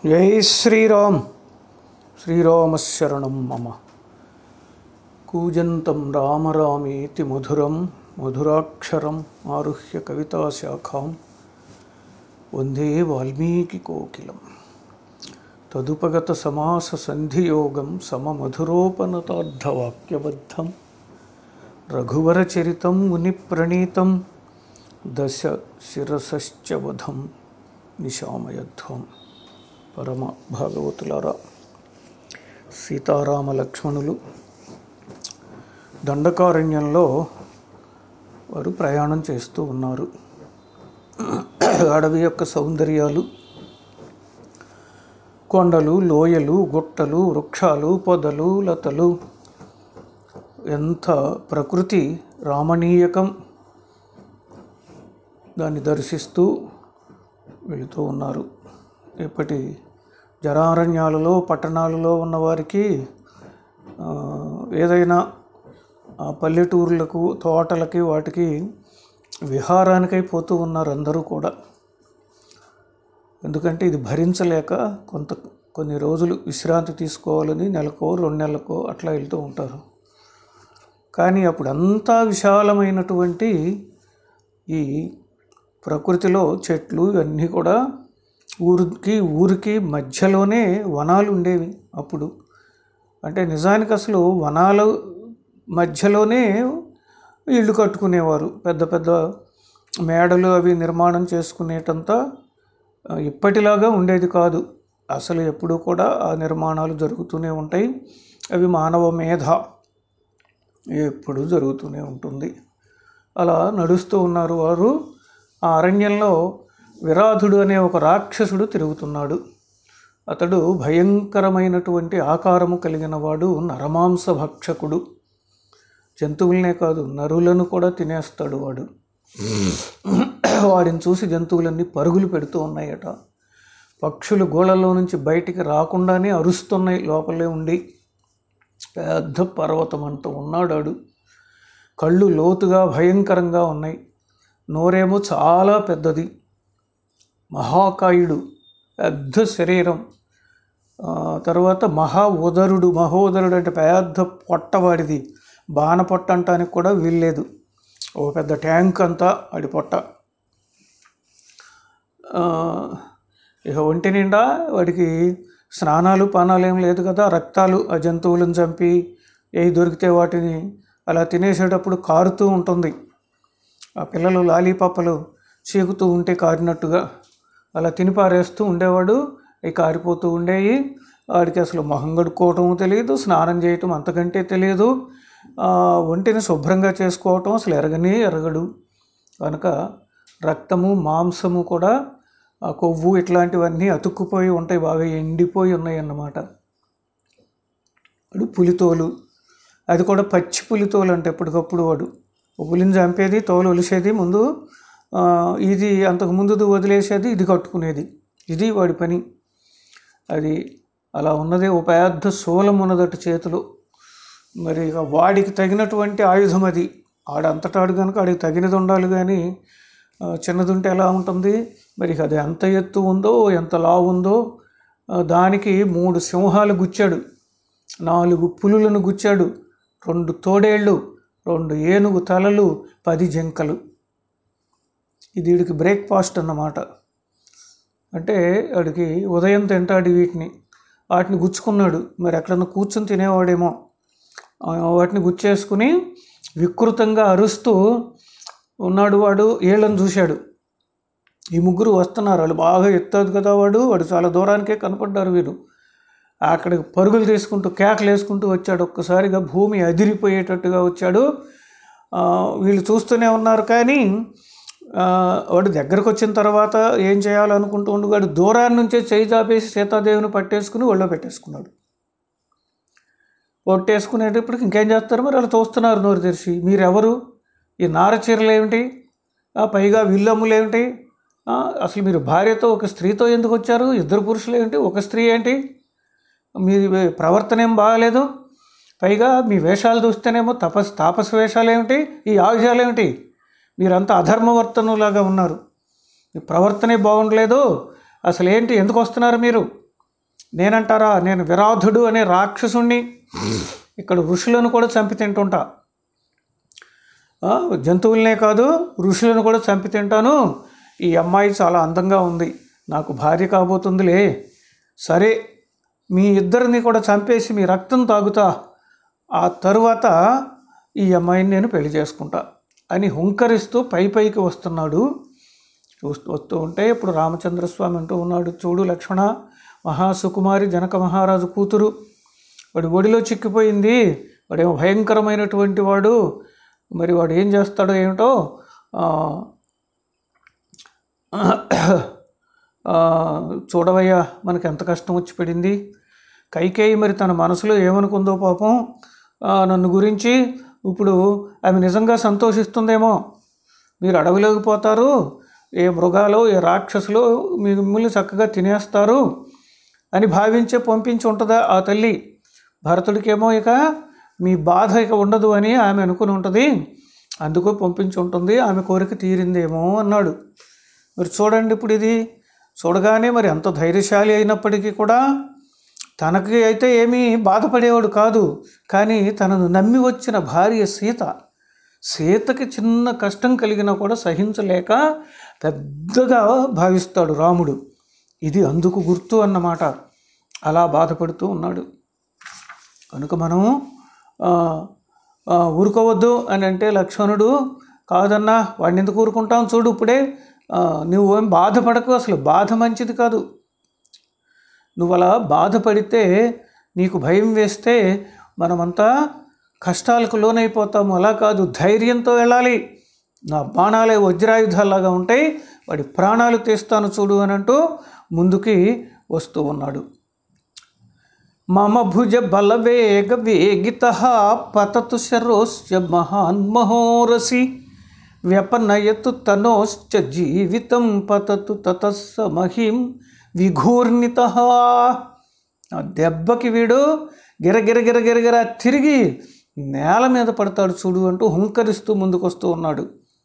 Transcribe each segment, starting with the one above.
జై శ్రీరామ్ శ్రీరామశరణం మమ కూజంతం రామ రామేతి మధురం మధురాక్షరం ఆరుహ్య కవితాశాఖాం వందే వాల్మీకికోకిలం తదుపగత సమాస సంధియోగం సమమధురోపనతార్థవాక్యబద్ధం రఘువరచరితం మునిప్రణీతం దశ శిరసశ్చ వధం నిశామయధ్వం పరమ భాగవతులారా సీతారామ లక్ష్మణులు దండకారణ్యంలో వారు ప్రయాణం చేస్తూ ఉన్నారు అడవి యొక్క సౌందర్యాలు కొండలు లోయలు గుట్టలు వృక్షాలు పొదలు లతలు ఎంత ప్రకృతి రామణీయకం దాన్ని దర్శిస్తూ వెళుతూ ఉన్నారు ఇప్పటి జరారణ్యాలలో పట్టణాలలో ఉన్నవారికి ఆ, ఏదైనా ఆ పల్లెటూర్లకు తోటలకి వాటికి విహారానికై పోతూ ఉన్నారు అందరూ కూడా ఎందుకంటే ఇది భరించలేక కొంత కొన్ని రోజులు విశ్రాంతి తీసుకోవాలని నెలకో రెండు నెలలకో అట్లా వెళ్తూ ఉంటారు కానీ అప్పుడు అంతా విశాలమైనటువంటి ఈ ప్రకృతిలో చెట్లు ఇవన్నీ కూడా ఊరికి ఊరికి మధ్యలోనే వనాలు ఉండేవి అప్పుడు అంటే నిజానికి అసలు వనాలు మధ్యలోనే ఇళ్ళు కట్టుకునేవారు పెద్ద పెద్ద మేడలు అవి నిర్మాణం చేసుకునేటంత ఆ, ఇప్పటిలాగా ఉండేది కాదు అసలు ఎప్పుడూ కూడా ఆ నిర్మాణాలు జరుగుతూనే ఉంటాయి అవి మానవ మేధ ఎప్పుడు జరుగుతూనే ఉంటుంది అలా నడుస్తూ ఉన్నారు వారు ఆ అరణ్యంలో విరాధుడు అనే ఒక రాక్షసుడు తిరుగుతున్నాడు అతడు భయంకరమైనటువంటి ఆకారము కలిగిన వాడు నరమాంస భక్షకుడు జంతువులనే కాదు నరులను కూడా తినేస్తాడు వాడు వాడిని చూసి జంతువులన్నీ పరుగులు పెడుతూ ఉన్నాయట పక్షులు గోళల్లో నుంచి బయటికి రాకుండానే అరుస్తున్నాయి లోపలే ఉండి పెద్ద పర్వతం అంత ఉన్నాడాడు కళ్ళు లోతుగా భయంకరంగా ఉన్నాయి నోరేమో చాలా పెద్దది మహాకాయుడు పెద్ద శరీరం ఆ, తర్వాత మహా ఉదరుడు మహోదరుడు అంటే పెద్ద పొట్టవాడిది బాణ పొట్ట అంటానికి కూడా వీల్లేదు ఓ పెద్ద ట్యాంక్ అంతా అడి పొట్ట ఆ, ఇక ఒంటి నిండా వాడికి స్నానాలు పానాలు ఏం లేదు కదా రక్తాలు ఆ జంతువులను చంపి ఏవి దొరికితే వాటిని అలా తినేసేటప్పుడు కారుతూ ఉంటుంది ఆ పిల్లలు లాలీపాపలు చీకుతూ ఉంటే కారినట్టుగా అలా తిని పారేస్తూ ఉండేవాడు అవి కారిపోతూ ఉండేవి వాడికి అసలు మొహం కడుక్కోవటం తెలియదు స్నానం చేయటం అంతకంటే తెలియదు ఆ, ఒంటిని శుభ్రంగా చేసుకోవటం అసలు ఎరగనే ఎరగడు కనుక రక్తము మాంసము కూడా ఆ కొవ్వు ఇట్లాంటివన్నీ అతుక్కుపోయి ఉంటాయి బాగా ఎండిపోయి ఉన్నాయి అన్నమాట వాడు పులితోలు అది కూడా పచ్చి పులితోలు అంటే ఎప్పటికప్పుడు వాడు ఓ పులిని చంపేది తోలు ఒలిసేది ముందు ఆ, ఇది అంతకు ముందుది వదిలేసేది ఇది కట్టుకునేది ఇది వాడి పని అది అలా ఉన్నదే ఓ పెద్ద శూలం ఉన్నదట చేతిలో మరి ఇక వాడికి తగినటువంటి ఆయుధం అది ఆడంతటాడు కనుక ఆడికి తగినది ఉండాలి కానీ ఆ, చిన్నది ఉంటే ఎలా ఉంటుంది మరి ఇక అది ఎంత ఎత్తు ఉందో ఎంత లావు ఉందో ఆ, దానికి మూడు సింహాలు గుచ్చాడు నాలుగు పులులను గుచ్చాడు రెండు తోడేళ్ళు రెండు ఏనుగు తలలు పది జింకలు ఇది వీడికి బ్రేక్ఫాస్ట్ అన్నమాట అంటే వాడికి ఉదయం తింటాడు వీటిని వాటిని గుచ్చుకున్నాడు మరి ఎక్కడన్నా కూర్చొని తినేవాడేమో ఆ, వాటిని గుచ్చేసుకుని వికృతంగా అరుస్తూ ఉన్నాడు వాడు ఏళ్ళని చూశాడు ఈ ముగ్గురు వస్తున్నారు వాళ్ళు బాగా ఎత్తాదు కదా వాడు వాడు చాలా దూరానికే కనపడ్డారు వీరు అక్కడికి పరుగులు తీసుకుంటూ కేకలు వేసుకుంటూ వచ్చాడు ఒక్కసారిగా భూమి అదిరిపోయేటట్టుగా వచ్చాడు ఆ, వీళ్ళు చూస్తూనే ఉన్నారు కానీ ఆ, వాడు దగ్గరకు వచ్చిన తర్వాత ఏం చేయాలనుకుంటూ ఉండు వాడు దూరాన్ని నుంచే చేయి చాపేసి సీతాదేవిని పట్టేసుకుని ఒళ్ళో పెట్టేసుకున్నాడు పొట్టేసుకునేటప్పటికి ఇంకేం చేస్తారు మరి వాళ్ళు చూస్తున్నారు నోరు తెరిచి మీరెవరు ఈ నార చీరలు ఏమిటి ఆ, పైగా విల్లమ్ములు ఏమిటి ఆ, అసలు మీరు భార్యతో ఒక స్త్రీతో ఎందుకు వచ్చారు ఇద్దరు పురుషులు ఏంటి ఒక స్త్రీ ఏంటి మీ ప్రవర్తన ఏం బాగాలేదు పైగా మీ వేషాలు చూస్తేనేమో తపస్ తాపస వేషాలు ఏమిటి ఈ ఆయుధాలు ఏమిటి మీరంతా అధర్మవర్తనులాగా ఉన్నారు మీ ప్రవర్తనే బాగుండలేదు అసలు ఏంటి ఎందుకు వస్తున్నారు మీరు నేనంటారా నేను విరాధుడు అనే రాక్షసుణ్ణి ఇక్కడ ఋషులను కూడా చంపి తింటుంటా ఆ, జంతువులనే కాదు ఋషులను కూడా చంపి తింటాను ఈ అమ్మాయి చాలా అందంగా ఉంది నాకు భార్య కాబోతుందిలే సరే మీ ఇద్దరిని కూడా చంపేసి మీ రక్తం తాగుతా ఆ తరువాత ఈ అమ్మాయిని నేను పెళ్లి చేసుకుంటా అని హుంకరిస్తూ పై పైకి వస్తున్నాడు వస్తూ వస్తూ ఉంటే ఇప్పుడు రామచంద్రస్వామి అంటూ ఉన్నాడు చూడు లక్ష్మణ మహాసుకుమారి జనక మహారాజు కూతురు వాడి ఒడిలో చిక్కిపోయింది వాడేమో భయంకరమైనటువంటి వాడు మరి వాడు ఏం చేస్తాడో ఏమిటో ఆ, ఆ, చూడవయ్యా మనకి ఎంత కష్టం వచ్చి పడింది కైకేయి మరి తన మనసులో ఏమనుకుందో పాపం ఆ, నన్ను గురించి ఇప్పుడు ఆమె నిజంగా సంతోషిస్తుందేమో మీరు అడవిలోకి పోతారు ఏ మృగాలు ఏ రాక్షసులు మీ మిమ్మల్ని చక్కగా తినేస్తారు అని భావించే పంపించి ఉంటుందా ఆ తల్లి భరతుడికేమో ఇక మీ బాధ ఇక ఉండదు అని ఆమె అనుకుని ఉంటుంది అందుకు పంపించి ఉంటుంది ఆమె కోరిక తీరిందేమో అన్నాడు మరి చూడండి ఇప్పుడు ఇది చూడగానే మరి అంత ధైర్యశాలి అయినప్పటికీ కూడా తనకి అయితే ఏమీ బాధపడేవాడు కాదు కానీ తనను నమ్మి వచ్చిన భార్య సీత సీతకి చిన్న కష్టం కలిగినా కూడా సహించలేక పెద్దగా భావిస్తాడు రాముడు ఇది అందుకు గుర్తు అన్నమాట అలా బాధపడుతూ ఉన్నాడు కనుక మనం ఆ, ఆ, ఊరుకోవద్దు అని అంటే లక్ష్మణుడు కాదన్నా వాడిని ఎందుకు ఊరుకుంటాం చూడు ఇప్పుడే ఆ, నువ్వు ఏం బాధపడకు అసలు బాధ మంచిది కాదు నువ్వు అలా బాధపడితే నీకు భయం వేస్తే మనమంతా కష్టాలకు లోనైపోతాము అలా కాదు ధైర్యంతో వెళ్ళాలి నా బాణాలే వజ్రాయుధాలాగా ఉంటాయి వాడి ప్రాణాలు తీస్తాను చూడు అని అంటూ ముందుకి వస్తూ ఉన్నాడు మమ భుజ బలవేగ వేగిత పతతు శరోశ్చ మహాన్ మహోరసి వ్యపనయతు తనోశ్చ జీవితం పతతు తతస్స మహిం విఘూర్ణిత ఆ దెబ్బకి వీడు గిరగిర గిరగిరగిర తిరిగి నేల మీద పడతాడు చూడు అంటూ హుంకరిస్తూ ముందుకొస్తూ ఉన్నాడు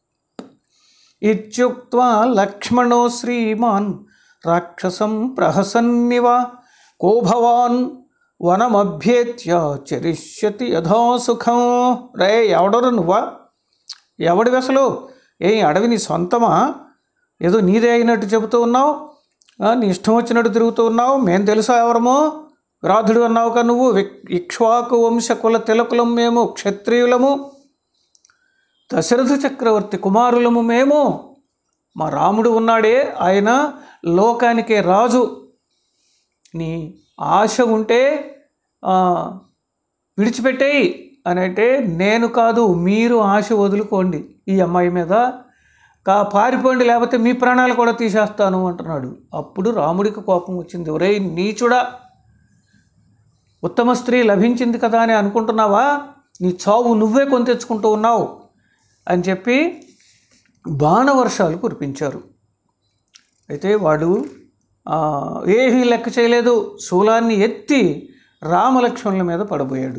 ఇత్యుక్త్వా లక్ష్మణో శ్రీమాన్ రాక్షసం ప్రహసన్నివ కో భవాన్ వనమభ్యేత్య చరిష్యతి యథాసుఖం రే ఎవడరు నువ్వా ఎవడి అసలు ఏ అడవి నీ సొంతమా ఏదో నీదే అయినట్టు చెబుతూ ఉన్నావు ఆ, నీ ఇష్టం వచ్చినట్టు తిరుగుతూ ఉన్నావు మేము తెలుసా ఎవరమో విరాధుడు అన్నావు కదా నువ్వు విక్- ఇక్ష్వాకు వంశ కుల తిలకులం మేము క్షత్రియులము దశరథ చక్రవర్తి కుమారులము మేము మా రాముడు ఉన్నాడే ఆయన లోకానికే రాజు నీ ఆశ ఉంటే ఆ, విడిచిపెట్టేయి అని అంటే నేను కాదు మీరు ఆశ వదులుకోండి ఈ అమ్మాయి మీద కా పారిపోండి లేకపోతే మీ ప్రాణాలు కూడా తీసేస్తాను అంటున్నాడు అప్పుడు రాముడికి కోపం వచ్చింది ఒరే నీచుడా ఉత్తమ స్త్రీ లభించింది కదా అని అనుకుంటున్నావా నీ చావు నువ్వే కొని తెచ్చుకుంటూ ఉన్నావు అని చెప్పి బాణవర్షాలు కురిపించారు అయితే వాడు ఆ, ఏమీ లెక్క చేయలేదు శూలాన్ని ఎత్తి రామలక్ష్మణుల మీద పడబోయాడు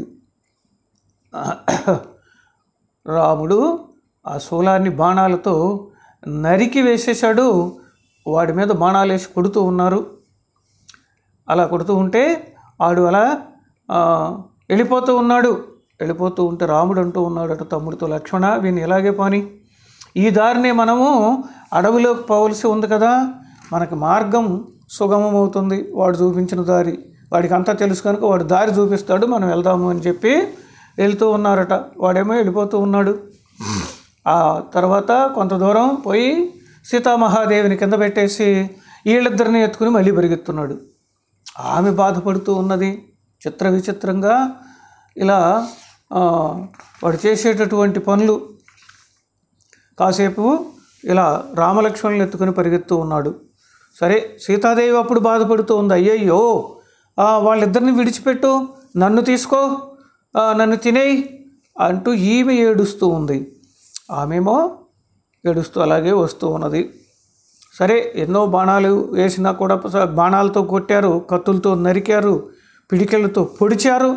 రాముడు ఆ శూలాన్ని బాణాలతో నరికి వేసేశాడు వాడి మీద బాణాలు వేసి కొడుతూ ఉన్నారు అలా కొడుతూ ఉంటే ఆడు అలా ఆ, వెళ్ళిపోతూ ఉన్నాడు వెళ్ళిపోతూ ఉంటే రాముడు అంటూ ఉన్నాడట తమ్ముడితో లక్ష్మణ వీని ఇలాగే పోని ఈ దారిని మనము అడవిలోకి పోవలసి ఉంది కదా మనకి మార్గం సుగమం అవుతుంది వాడు చూపించిన దారి వాడికి అంతా తెలుసు కనుక వాడు దారి చూపిస్తాడు మనం వెళ్దాము అని చెప్పి వెళ్తూ ఉన్నారట వాడేమో వెళ్ళిపోతూ ఉన్నాడు ఆ తర్వాత కొంత దూరం పోయి సీతామహాదేవిని కింద పెట్టేసి వీళ్ళిద్దరిని ఎత్తుకుని మళ్ళీ పరిగెత్తున్నాడు ఆమె బాధపడుతూ ఉన్నది చిత్ర విచిత్రంగా ఇలా ఆ, వాడు చేసేటటువంటి పనులు కాసేపు ఇలా రామలక్ష్మణులు ఎత్తుకుని పరిగెత్తూ ఉన్నాడు సరే సీతాదేవి అప్పుడు బాధపడుతూ ఉంది అయ్యయ్యో ఆ, వాళ్ళిద్దరిని విడిచిపెట్టు నన్ను తీసుకో ఆ, నన్ను తినేయి అంటూ ఈమె ఏడుస్తూ ఉంది ఆమెమో ఏడుస్తూ అలాగే వస్తూ ఉన్నది సరే ఎన్నో బాణాలు వేసినా కూడా పస- బాణాలతో కొట్టారు కత్తులతో నరికారు పిడికెళ్ళతో పొడిచారు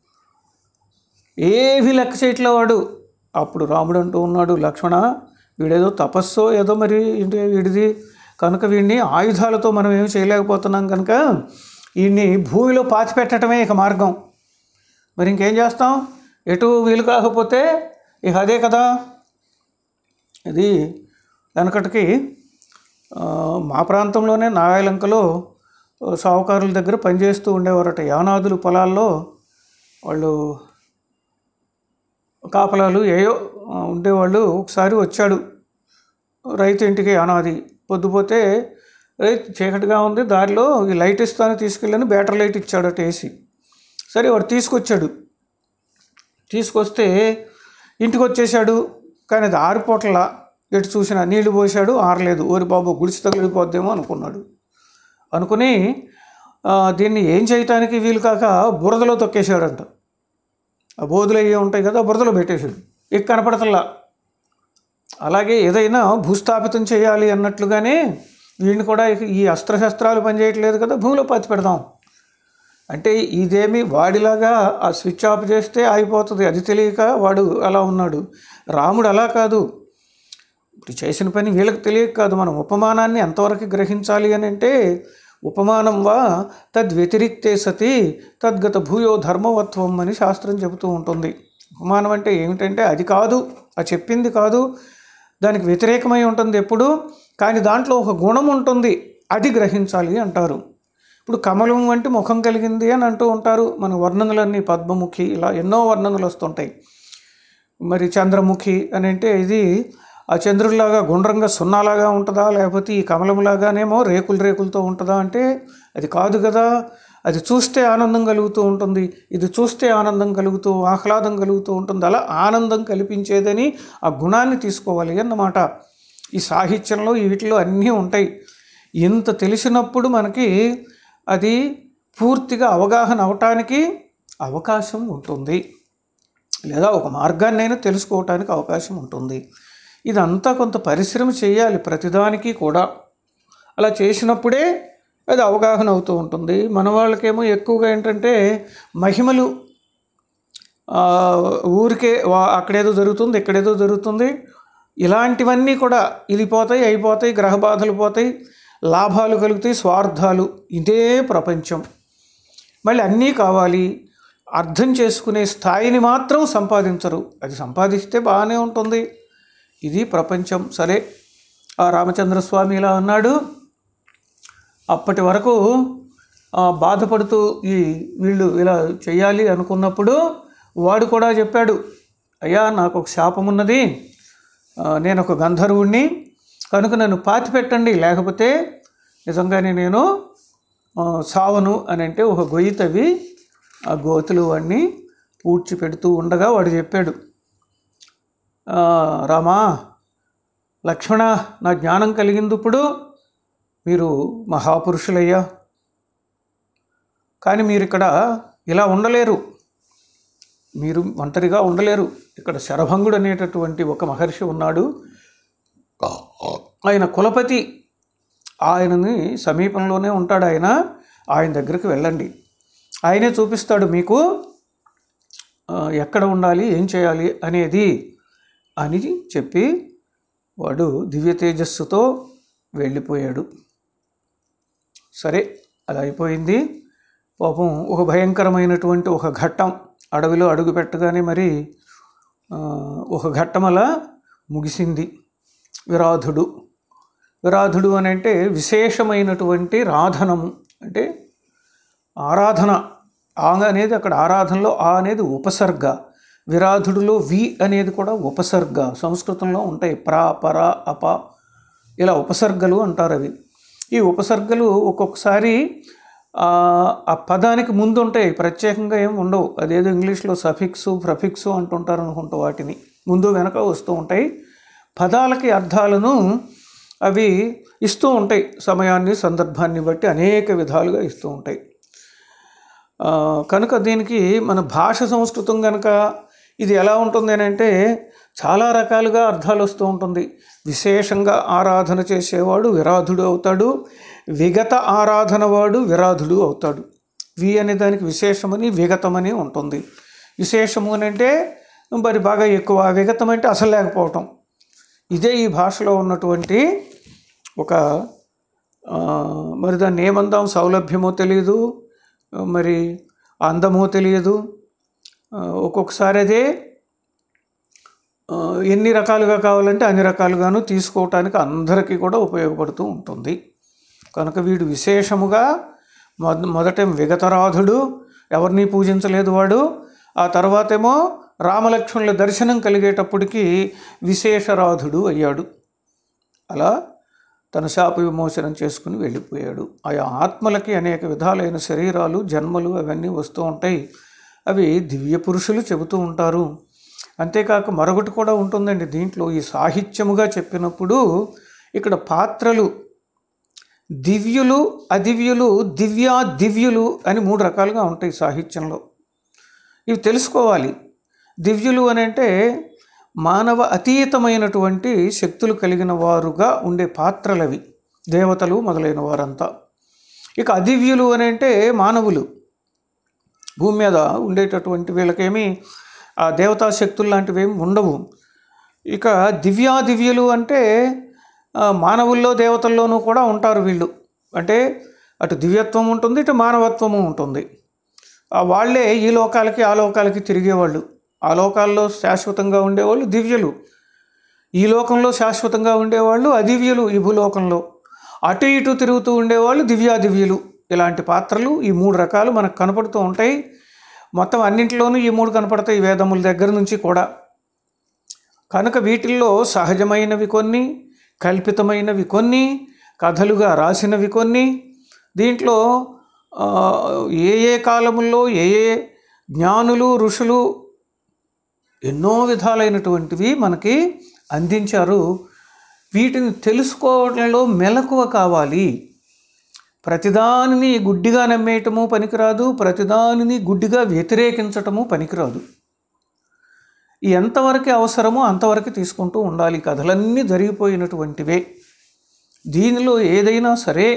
ఏవి లెక్క చేయట్లే వాడు అప్పుడు రాముడు అంటూ ఉన్నాడు లక్ష్మణ వీడేదో తపస్సో ఏదో మరి ఏంటి వీడిది కనుక వీడిని ఆయుధాలతో మనం ఏమి చేయలేకపోతున్నాం కనుక వీడిని భూమిలో పాతిపెట్టడమే ఇక మార్గం మరి ఇంకేం చేస్తాం ఎటు వీలు కాకపోతే ఇక అదే కదా ఇది వెనకటికి ఆ, మా ప్రాంతంలోనే నాగాలంకలో సావుకారుల దగ్గర పనిచేస్తూ ఉండేవారట యానాదులు పొలాల్లో వాళ్ళు కాపలాలు ఏయో ఆ, ఉండేవాళ్ళు ఒకసారి వచ్చాడు రైతు ఇంటికి అనాది పొద్దుపోతే రైతు చీకటిగా ఉంది దారిలో ఈ లైట్ ఇస్తాను తీసుకెళ్ళని బ్యాటరీ లైట్ ఇచ్చాడట వేసి సరే వాడు తీసుకొచ్చాడు తీసుకొస్తే ఇంటికి వచ్చేసాడు కానీ అది ఆరిపోట్లా ఎటు చూసినా నీళ్లు పోసాడు ఆరలేదు ఓరి బాబు గుడిసి తగిలిపోద్దేమో అనుకున్నాడు అనుకుని ఆ, దీన్ని ఏం చేయటానికి వీలు కాక బురదలో తొక్కేశాడంట ఆ బోధులు అయ్యి ఉంటాయి కదా ఆ బురదలో పెట్టేశాడు ఇక కనపడతల్లా అలాగే ఏదైనా భూస్థాపితం చేయాలి అన్నట్లుగానే వీడిని కూడా ఇక ఈ అస్త్రశస్త్రాలు పనిచేయట్లేదు కదా భూమిలో పాతి పెడదాం అంటే ఇదేమి వాడిలాగా ఆ స్విచ్ ఆఫ్ చేస్తే అయిపోతుంది అది తెలియక వాడు అలా ఉన్నాడు రాముడు అలా కాదు ఇప్పుడు చేసిన పని వీళ్ళకి తెలియక కాదు మనం ఉపమానాన్ని ఎంతవరకు గ్రహించాలి అని అంటే ఉపమానం వా తద్వ్యతిరిక్తే సతి తద్గత భూయో ధర్మవత్వం అని శాస్త్రం చెబుతూ ఉంటుంది ఉపమానం అంటే ఏమిటంటే అది కాదు ఆ చెప్పింది కాదు దానికి వ్యతిరేకమై ఉంటుంది ఎప్పుడు కానీ దాంట్లో ఒక గుణం ఉంటుంది అది గ్రహించాలి అంటారు ఇప్పుడు కమలం వంటి ముఖం కలిగింది అని అంటూ ఉంటారు మన వర్ణనలన్నీ పద్మముఖి ఇలా ఎన్నో వర్ణనలు వస్తుంటాయి మరి చంద్రముఖి అని అంటే ఇది ఆ చంద్రుడిలాగా గుండ్రంగా సున్నాలాగా ఉంటుందా లేకపోతే ఈ కమలంలాగానేమో రేకులు రేకులతో ఉంటుందా అంటే అది కాదు కదా అది చూస్తే ఆనందం కలుగుతూ ఉంటుంది ఇది చూస్తే ఆనందం కలుగుతూ ఆహ్లాదం కలుగుతూ ఉంటుంది అలా ఆనందం కల్పించేదని ఆ గుణాన్ని తీసుకోవాలి అన్నమాట ఈ సాహిత్యంలో వీటిలో అన్నీ ఉంటాయి ఇంత తెలిసినప్పుడు మనకి అది పూర్తిగా అవగాహన అవటానికి అవకాశం ఉంటుంది లేదా ఒక మార్గాన్నైనా తెలుసుకోవటానికి అవకాశం ఉంటుంది ఇదంతా కొంత పరిశ్రమ చేయాలి ప్రతిదానికి కూడా అలా చేసినప్పుడే అది అవగాహన అవుతూ ఉంటుంది మన వాళ్ళకేమో ఎక్కువగా ఏంటంటే మహిమలు ఆ, ఊరికే వా- అక్కడేదో జరుగుతుంది ఇక్కడేదో జరుగుతుంది ఇలాంటివన్నీ కూడా ఇది పోతాయి అయిపోతాయి గ్రహ బాధలు పోతాయి లాభాలు కలుగుతాయి స్వార్థాలు ఇదే ప్రపంచం మళ్ళీ అన్నీ కావాలి అర్థం చేసుకునే స్థాయిని మాత్రం సంపాదించరు అది సంపాదిస్తే బాగానే ఉంటుంది ఇది ప్రపంచం సరే ఆ రామచంద్రస్వామి ఇలా అన్నాడు అప్పటి వరకు ఆ, బాధపడుతూ ఈ వీళ్ళు ఇలా చేయాలి అనుకున్నప్పుడు వాడు కూడా చెప్పాడు అయ్యా నాకు ఒక శాపం ఉన్నది ఆ, నేను ఒక గంధర్వుణ్ణి కనుక నన్ను పాతి పెట్టండి లేకపోతే నిజంగానే నేను ఆ, సావను అని అంటే ఒక గొయ్యి తవ్వి ఆ గోతులు వాడిని పూడ్చి పెడుతూ ఉండగా వాడు చెప్పాడు "ఆ, రామా లక్ష్మణ నా జ్ఞానం కలిగింది ఇప్పుడు మీరు మహాపురుషులయ్యా కానీ మీరు ఇక్కడ ఇలా ఉండలేరు మీరు ఒంటరిగా ఉండలేరు ఇక్కడ శరభంగుడు అనేటటువంటి ఒక మహర్షి ఉన్నాడు ఆయన కులపతి ఆయనని సమీపంలోనే ఉంటాడు ఆయన ఆయన దగ్గరికి వెళ్ళండి ఆయనే చూపిస్తాడు మీకు ఆ, ఎక్కడ ఉండాలి ఏం చేయాలి అనేది అని చెప్పి వాడు దివ్య తేజస్సుతో వెళ్ళిపోయాడు సరే అది అయిపోయింది పాపం ఒక భయంకరమైనటువంటి ఒక ఘట్టం అడవిలో అడుగు పెట్టగానే మరి ఆ, ఒక ఘట్టం అలా ముగిసింది విరాధుడు విరాధుడు అని అంటే విశేషమైనటువంటి రాధనము అంటే ఆరాధన ఆ అనేది అక్కడ ఆరాధనలో ఆ అనేది ఉపసర్గ విరాధుడులో వి అనేది కూడా ఉపసర్గ సంస్కృతంలో ఉంటాయి ప్రా పర అప ఇలా ఉపసర్గలు అంటారు అవి ఈ ఉపసర్గలు ఒక్కొక్కసారి ఆ ఆ పదానికి ముందు ఉంటాయి ప్రత్యేకంగా ఏం ఉండవు అదేదో ఇంగ్లీష్లో సఫిక్స్ ప్రఫిక్స్ అంటుంటారు అనుకుంటా వాటిని ముందు వెనక వస్తూ ఉంటాయి పదాలకి అర్థాలను అవి ఇస్తూ ఉంటాయి సమయాన్ని సందర్భాన్ని బట్టి అనేక విధాలుగా ఇస్తూ ఉంటాయి ఆ, కనుక దీనికి మన భాష సంస్కృతం కనుక ఇది ఎలా ఉంటుంది అని అంటే చాలా రకాలుగా అర్థాలు వస్తూ ఉంటుంది విశేషంగా ఆరాధన చేసేవాడు విరాధుడు అవుతాడు విగత ఆరాధన వాడు విరాధుడు అవుతాడు వి అనే దానికి విశేషమని విగతమని ఉంటుంది విశేషము అని అంటే మరి బాగా ఎక్కువ విగతం అంటే అసలు లేకపోవటం ఇదే ఈ భాషలో ఉన్నటువంటి ఒక ఆ, మరి దాన్ని ఏమందాం సౌలభ్యమో తెలియదు మరి అందమో తెలియదు ఆ, ఒక్కొక్కసారి అదే ఆ, ఎన్ని రకాలుగా కావాలంటే అన్ని రకాలుగాను తీసుకోవటానికి అందరికీ కూడా ఉపయోగపడుతూ ఉంటుంది కనుక వీడు విశేషముగా మొద మొదట విగతరాధుడు ఎవరిని పూజించలేదు వాడు ఆ తర్వాతేమో రామలక్ష్మణుల దర్శనం కలిగేటప్పటికి విశేషరాధుడు అయ్యాడు అలా తన శాప విమోచనం చేసుకుని వెళ్ళిపోయాడు ఆయా ఆత్మలకి అనేక విధాలైన శరీరాలు జన్మలు అవన్నీ వస్తూ ఉంటాయి అవి దివ్య పురుషులు చెబుతూ ఉంటారు అంతేకాక మరొకటి కూడా ఉంటుందండి దీంట్లో ఈ సాహిత్యముగా చెప్పినప్పుడు ఇక్కడ పాత్రలు దివ్యులు అదివ్యులు దివ్యా దివ్యులు అని మూడు రకాలుగా ఉంటాయి సాహిత్యంలో ఇవి తెలుసుకోవాలి దివ్యులు అని అంటే మానవ అతీతమైనటువంటి శక్తులు కలిగిన వారుగా ఉండే పాత్రలవి దేవతలు మొదలైన వారంతా ఇక అదివ్యులు అని అంటే మానవులు భూమి మీద ఉండేటటువంటి వీళ్ళకేమీ ఆ దేవతా శక్తులు లాంటివి ఏమి ఉండవు ఇక దివ్యా దివ్యులు అంటే ఆ, మానవుల్లో దేవతల్లోనూ కూడా ఉంటారు వీళ్ళు అంటే అటు దివ్యత్వం ఉంటుంది ఇటు మానవత్వము ఉంటుంది ఆ వాళ్ళే ఈ లోకాలకి ఆ లోకాలకి తిరిగేవాళ్ళు ఆ లోకాల్లో శాశ్వతంగా ఉండేవాళ్ళు దివ్యులు ఈ లోకంలో శాశ్వతంగా ఉండేవాళ్ళు అదివ్యులు ఈ భూలోకంలో అటు ఇటు తిరుగుతూ ఉండేవాళ్ళు దివ్యాదివ్యులు ఇలాంటి పాత్రలు ఈ మూడు రకాలు మనకు కనపడుతూ ఉంటాయి మొత్తం అన్నింటిలోనూ ఈ మూడు కనపడతాయి వేదముల దగ్గర నుంచి కూడా కనుక వీటిల్లో సహజమైనవి కొన్ని కల్పితమైనవి కొన్ని కథలుగా రాసినవి కొన్ని దీంట్లో ఆ, ఏ ఏ కాలముల్లో ఏ ఏ జ్ఞానులు ఋషులు ఎన్నో విధాలైనటువంటివి మనకి అందించారు వీటిని తెలుసుకోవడంలో మెలకువ కావాలి ప్రతిదానిని గుడ్డిగా నమ్మేయటము పనికిరాదు ప్రతిదానిని గుడ్డిగా వ్యతిరేకించటము పనికిరాదు ఎంతవరకు అవసరమో అంతవరకు తీసుకుంటూ ఉండాలి ఈ కథలన్నీ జరిగిపోయినటువంటివే దీనిలో ఏదైనా సరే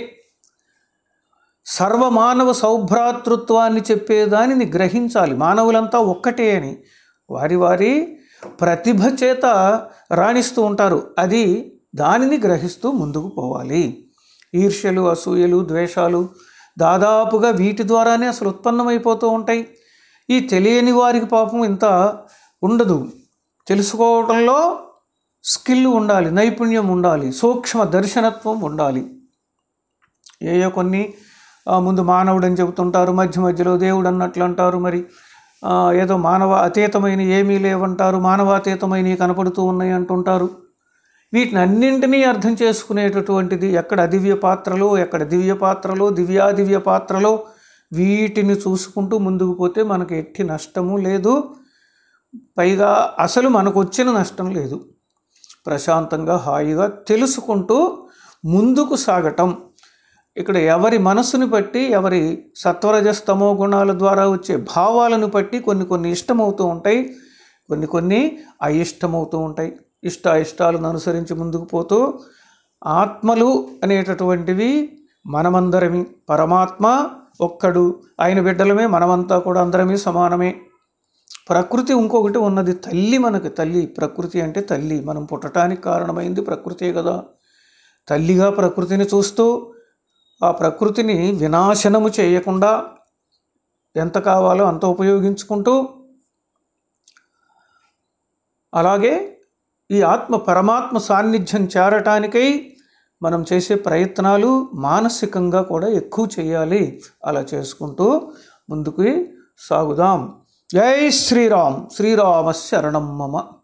సర్వమానవ సౌభ్రాతృత్వాన్ని చెప్పేదానిని గ్రహించాలి మానవులంతా ఒక్కటే అని వారి వారి ప్రతిభ చేత రాణిస్తూ ఉంటారు అది దానిని గ్రహిస్తూ ముందుకు పోవాలి ఈర్ష్యలు అసూయలు ద్వేషాలు దాదాపుగా వీటి ద్వారానే అసలు ఉత్పన్నమైపోతూ ఉంటాయి ఈ తెలియని వారికి పాపం ఇంత ఉండదు తెలుసుకోవడంలో స్కిల్ ఉండాలి నైపుణ్యం ఉండాలి సూక్ష్మ దర్శనత్వం ఉండాలి ఏయో కొన్ని ఆ, ముందు మానవుడు అని చెబుతుంటారు మధ్య మధ్యలో దేవుడు అన్నట్లు అంటారు మరి ఆ, ఏదో మానవ అతీతమైన ఏమీ లేవంటారు మానవాతీతమైనవి కనపడుతూ ఉన్నాయి అంటుంటారు వీటిని అన్నింటినీ అర్థం చేసుకునేటటువంటిది ఎక్కడ అదివ్య పాత్రలో ఎక్కడ దివ్య పాత్రలో దివ్యాదివ్య పాత్రలో వీటిని చూసుకుంటూ ముందుకు పోతే మనకి ఎట్టి నష్టము లేదు పైగా అసలు మనకు వచ్చిన నష్టం లేదు ప్రశాంతంగా హాయిగా తెలుసుకుంటూ ముందుకు సాగటం ఇక్కడ ఎవరి మనసుని బట్టి ఎవరి సత్వరజస్తమో గుణాల ద్వారా వచ్చే భావాలను బట్టి కొన్ని కొన్ని ఇష్టమవుతూ ఉంటాయి కొన్ని కొన్ని అయిష్టమవుతూ ఉంటాయి ఇష్ట ఇష్టాలను అనుసరించి ముందుకు పోతూ ఆత్మలు అనేటటువంటివి మనమందరమి పరమాత్మ ఒక్కడు ఆయన బిడ్డలమే మనమంతా కూడా అందరమే సమానమే ప్రకృతి ఇంకొకటి ఉన్నది తల్లి మనకి తల్లి ప్రకృతి అంటే తల్లి మనం పుట్టడానికి కారణమైంది ప్రకృతే కదా తల్లిగా ప్రకృతిని చూస్తూ ఆ ప్రకృతిని వినాశనము చేయకుండా ఎంత కావాలో అంత ఉపయోగించుకుంటూ అలాగే ఈ ఆత్మ పరమాత్మ సాన్నిధ్యం చేరటానికై మనం చేసే ప్రయత్నాలు మానసికంగా కూడా ఎక్కువ చేయాలి అలా చేసుకుంటూ ముందుకు సాగుదాం జై శ్రీరామ్ శ్రీరామ శరణం మమ